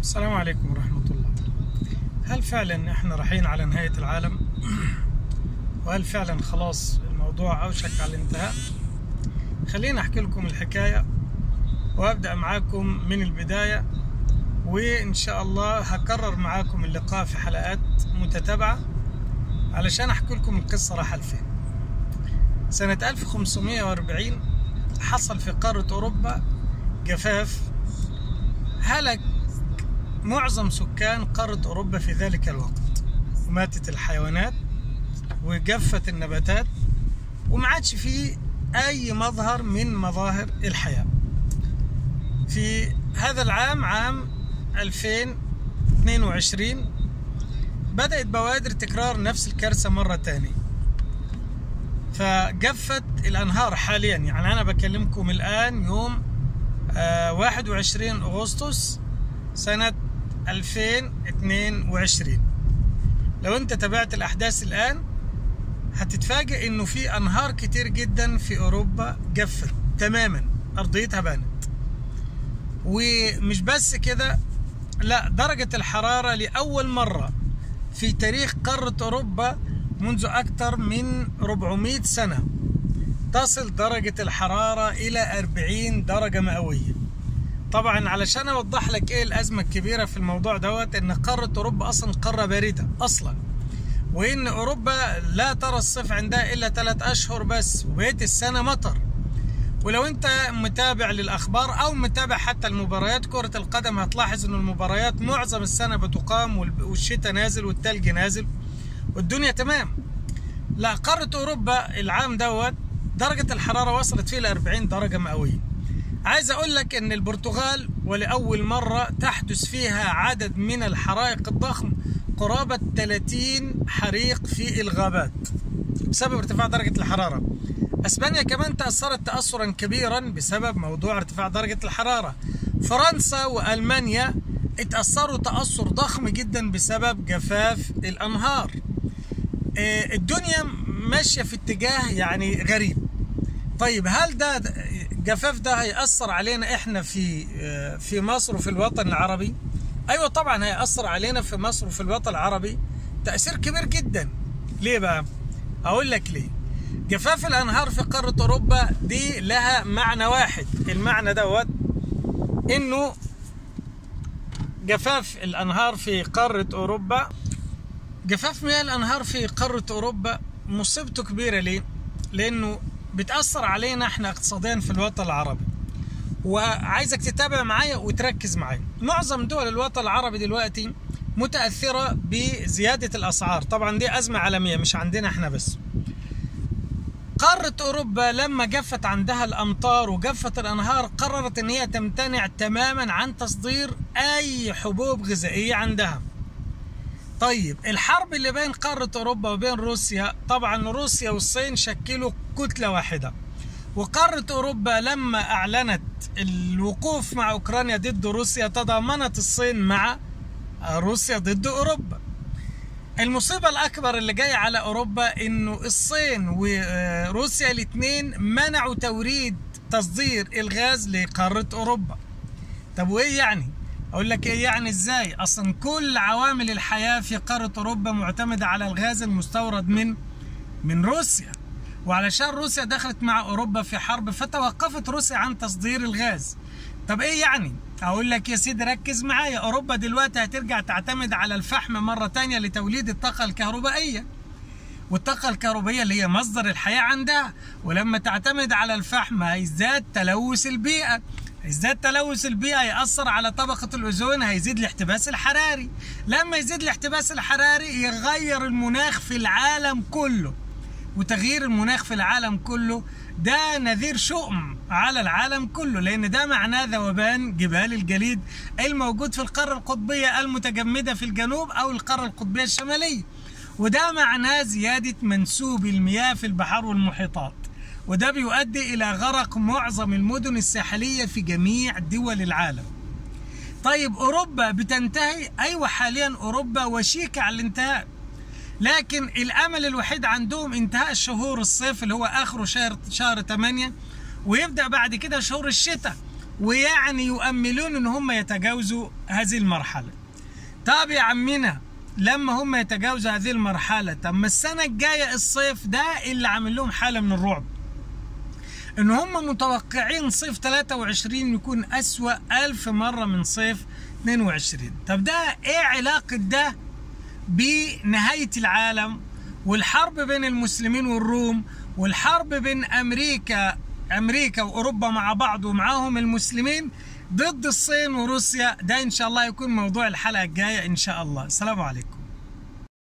السلام عليكم ورحمة الله هل فعلا احنا رايحين على نهاية العالم وهل فعلا خلاص الموضوع أوشك على الانتهاء خليني أحكي لكم الحكاية وأبدأ معاكم من البداية وإن شاء الله هكرر معاكم اللقاء في حلقات متتابعة علشان أحكي لكم القصة راح لفين سنة 1540 حصل في قارة أوروبا جفاف هلك معظم سكان قارة أوروبا في ذلك الوقت وماتت الحيوانات وجفت النباتات وما عادش فيه أي مظهر من مظاهر الحياة في هذا العام عام 2022 بدأت بوادر تكرار نفس الكارثة مرة تانية فجفت الأنهار حاليا يعني أنا بكلمكم الآن يوم 21 أغسطس سنة 2022 لو أنت تابعت الأحداث الآن هتتفاجئ إنه في أنهار كتير جدا في أوروبا جفت تماما أرضيتها بانت ومش بس كده لا درجة الحرارة لأول مرة في تاريخ قارة أوروبا منذ أكثر من 400 سنة تصل درجة الحرارة إلى 40 درجة مئوية طبعا علشان أوضح لك إيه الأزمة الكبيرة في الموضوع دوت إن قارة أوروبا أصلا قارة باردة أصلا وإن أوروبا لا ترى الصيف عندها إلا ثلاث أشهر بس وبقية السنة مطر ولو أنت متابع للأخبار أو متابع حتى المباريات كرة القدم هتلاحظ إن المباريات معظم السنة بتقام والشتاء نازل والتلج نازل والدنيا تمام لا قارة أوروبا العام دوت درجة الحرارة وصلت فيه ل 40 درجة مئوية عايز أقول لك إن البرتغال ولأول مرة تحدث فيها عدد من الحرائق الضخم قرابة 30 حريق في الغابات بسبب ارتفاع درجة الحرارة اسبانيا كمان تاثرت تاثرا كبيرا بسبب موضوع ارتفاع درجه الحراره فرنسا والمانيا اتاثروا تاثر ضخم جدا بسبب جفاف الانهار الدنيا ماشيه في اتجاه يعني غريب طيب هل ده جفاف ده هيأثر علينا احنا في في مصر وفي الوطن العربي؟ ايوه طبعا هيأثر علينا في مصر وفي الوطن العربي تأثير كبير جدا. ليه بقى؟ اقول لك ليه. جفاف الانهار في قاره اوروبا دي لها معنى واحد المعنى دوت انه جفاف الانهار في قاره اوروبا جفاف مياه الانهار في قاره اوروبا مصيبته كبيره ليه لانه بتاثر علينا احنا اقتصاديا في الوطن العربي وعايزك تتابع معايا وتركز معايا معظم دول الوطن العربي دلوقتي متاثره بزياده الاسعار طبعا دي ازمه عالميه مش عندنا احنا بس قارة أوروبا لما جفت عندها الأمطار وجفت الأنهار قررت أن هي تمتنع تماما عن تصدير أي حبوب غذائية عندها طيب الحرب اللي بين قارة أوروبا وبين روسيا طبعا روسيا والصين شكلوا كتلة واحدة وقارة أوروبا لما أعلنت الوقوف مع أوكرانيا ضد روسيا تضامنت الصين مع روسيا ضد أوروبا المصيبة الأكبر اللي جاية على أوروبا إنه الصين وروسيا الاثنين منعوا توريد تصدير الغاز لقارة أوروبا. طب وإيه يعني؟ أقول لك إيه يعني إزاي؟ أصلا كل عوامل الحياة في قارة أوروبا معتمدة على الغاز المستورد من من روسيا. وعلشان روسيا دخلت مع أوروبا في حرب فتوقفت روسيا عن تصدير الغاز. طب إيه يعني؟ اقول لك يا سيدي ركز معايا اوروبا دلوقتي هترجع تعتمد على الفحم مره تانية لتوليد الطاقه الكهربائيه والطاقه الكهربائيه اللي هي مصدر الحياه عندها ولما تعتمد على الفحم هيزداد تلوث البيئه هيزداد تلوث البيئه هيأثر على طبقه الاوزون هيزيد الاحتباس الحراري لما يزيد الاحتباس الحراري يغير المناخ في العالم كله وتغيير المناخ في العالم كله ده نذير شؤم على العالم كله لان ده معناه ذوبان جبال الجليد الموجود في القاره القطبيه المتجمده في الجنوب او القاره القطبيه الشماليه وده معناه زياده منسوب المياه في البحار والمحيطات وده بيؤدي الى غرق معظم المدن الساحليه في جميع دول العالم طيب اوروبا بتنتهي ايوه حاليا اوروبا وشيكه على الانتهاء لكن الامل الوحيد عندهم انتهاء شهور الصيف اللي هو اخره شهر شهر 8 ويبدا بعد كده شهور الشتاء ويعني يؤملون ان هم يتجاوزوا هذه المرحله طب يا عمنا لما هم يتجاوزوا هذه المرحله طب ما السنه الجايه الصيف ده اللي عامل لهم حاله من الرعب ان هم متوقعين صيف 23 يكون اسوا ألف مره من صيف 22 طب ده ايه علاقه ده بنهايه العالم والحرب بين المسلمين والروم والحرب بين امريكا امريكا واوروبا مع بعض ومعاهم المسلمين ضد الصين وروسيا ده ان شاء الله يكون موضوع الحلقه الجايه ان شاء الله السلام عليكم